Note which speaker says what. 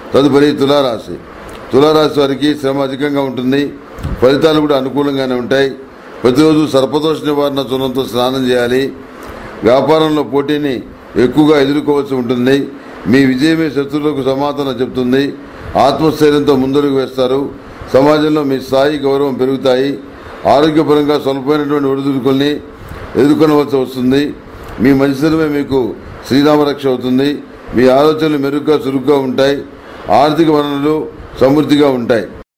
Speaker 1: తదుపరి తులారాశి తులారాశి వారికి శ్రమ అధికంగా ఉంటుంది ఫలితాలు కూడా అనుకూలంగానే ఉంటాయి ప్రతిరోజు సర్పదోష నివారణ చూడంతో స్నానం చేయాలి వ్యాపారంలో పోటీని ఎక్కువగా ఎదుర్కోవాల్సి ఉంటుంది మీ విజయమే శత్రువులకు సమాధానం చెప్తుంది ఆత్మస్థైర్యంతో ముందడుగు వేస్తారు సమాజంలో మీ స్థాయి గౌరవం పెరుగుతాయి ఆరోగ్యపరంగా స్వల్పమైనటువంటి ఒడిదుడుకుల్ని ఎదుర్కొనవలసి వస్తుంది మీ మంచితనమే మీకు శ్రీరామరక్ష అవుతుంది మీ ఆలోచనలు మెరుగ్గా చురుగ్గా ఉంటాయి ఆర్థిక వనరులు సమృద్ధిగా ఉంటాయి